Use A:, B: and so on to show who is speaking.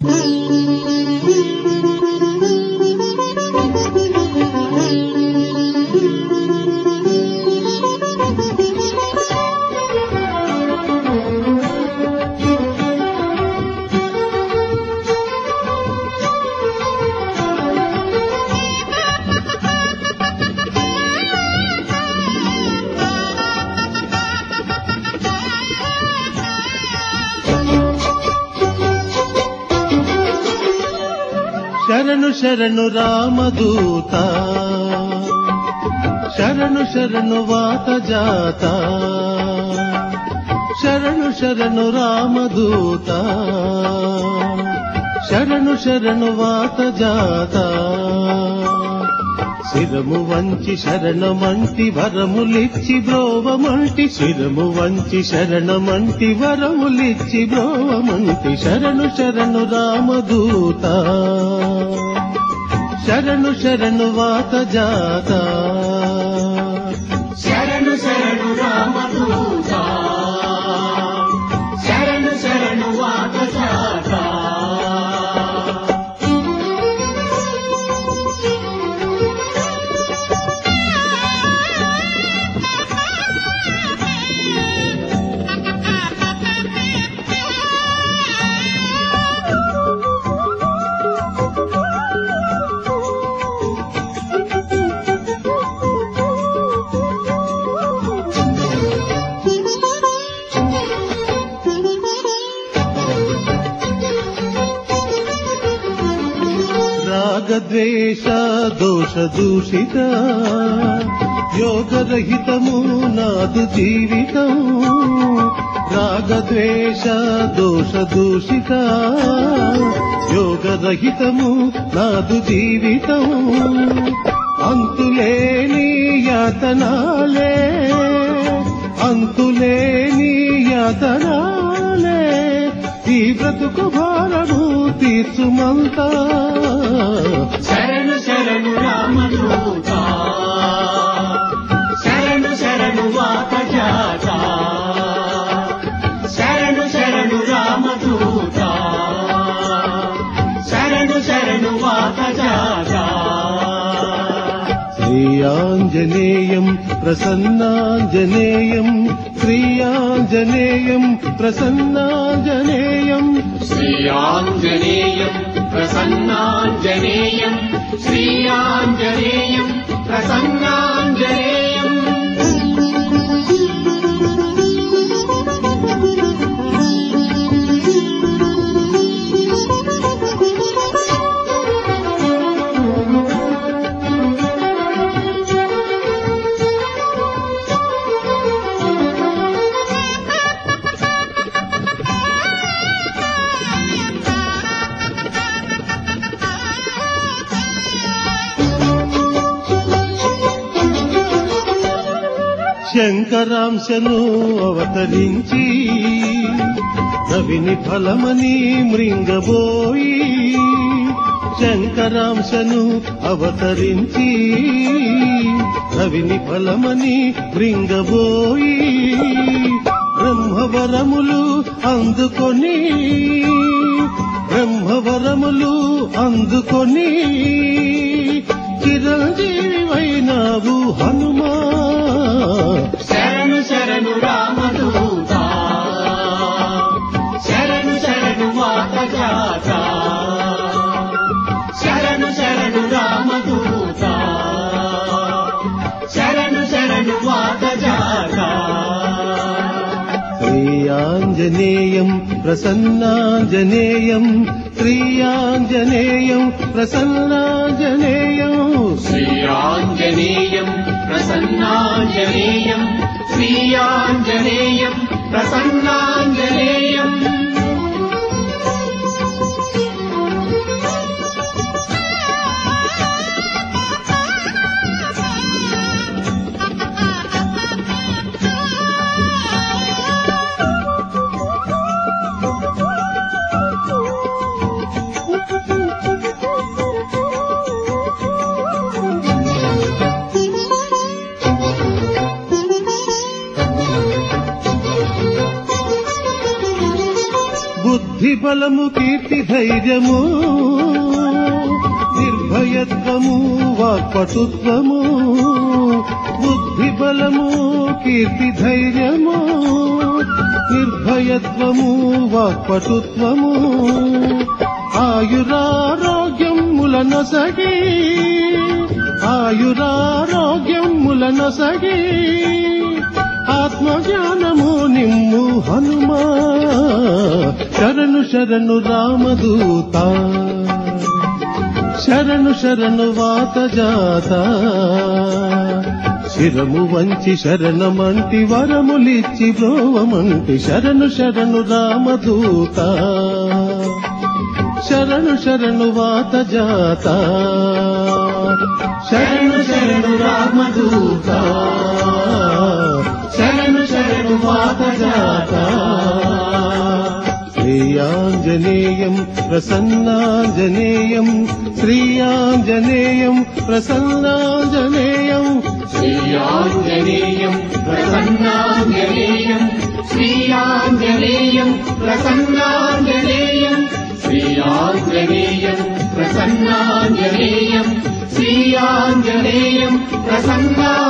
A: శరణు శరణు రామదూత శరణు శరణు వాత జాత శరణు శరణు రామదూత శరణు శరణు వాత జాత శిరము వంచి శరణమంటి వరములిచ్చి బ్రోవమంటి శిరము వంచి శరణమంటి వరములిచ్చి బ్రోవమంటి శరణు శరణు రామదూత శరణు శరణు వాత జాత
B: శరణు శరణు రామదూత శరణు శరణు వాగజాత
A: రాగద్వేష దోష దూషిత యోగరహితము నాదు జీవితం రాగద్వేష దోష దూషిత యోగరహితము నాదు జీవితం అంతులేని యాతనాలే అంతులేని యాతనాలే ఈ బ్రతుకు భారము తీర్చుమంతా
B: శరణు శరణు రామదూత శరణు శరణు వాగజాత శరణు శరణు రామదూత శరణు శరణు వాగజాత
A: శ్రీయాంజనేయం ప్రసన్నాంజనేయం శ్రీయాంజనేయం ప్రసన్నాంజనేయం
B: శ్రీయాంజనేయం ప్రసన్నాంజనేయం శ్రీయాంజనేయం ప్రసన్నాంజనేయం
A: శంకరాంశను అవతరించి రవిని ఫలమని మృంగబోయి శంకరాంశను అవతరించి రవిని ఫలమని మృంగబోయి బ్రహ్మవరములు అందుకొని బ్రహ్మవరములు అందుకొని చిరంజీవి వైనావు హనుమా
B: శరణు శరణు రామదూత శరణు శరణు వాతజాత శరణు శరణు రామదూత శరణు శరణు వాతజాత
A: శ్రీయాంజనేయం ప్రసన్నాంజనేయం శ్రీయాంజనేయం ప్రసన్నాంజనేయం
B: శ్రీయాంజనేయం ప్రసన్నాంజనేయం శ్రీయాంజనేయం ప్రసన్నాంజనేయం
A: బలము కీర్తి ధైర్యము నిర్భయత్వము వాక్పటుత్వము బుద్ధి బలము కీర్తి ధైర్యము నిర్భయత్వము వాక్పటుత్వము ఆయురారోగ్యములనొసగి ఆయురారోగ్యములనొసగి ఆత్మజ్ఞానము నిమ్ము హనుమా శరణు శరణు రామదూత శరణు శరణు వాత జాత శిరము వంచి శరణమంటి వరములిచ్చి బ్రోవమంటి శరణు శరణు రామదూత శరణు శరణు వాత జాత శరణు శరణు రామదూత శరణు శరణు వాత జాత శ్రీయాంజనేయం ప్రసన్నాంజనేయం శ్రీయాంజనేయం ప్రసన్నాంజనేయం
B: శ్రీయాంజనేయం ప్రసన్నాంజనేయం శ్రీయాంజనేయం ప్రసన్నాంజనేయం శ్రీయాంజనేయం ప్రసన్నాంజనేయం శ్రీయాంజనేయం ప్రసన్నా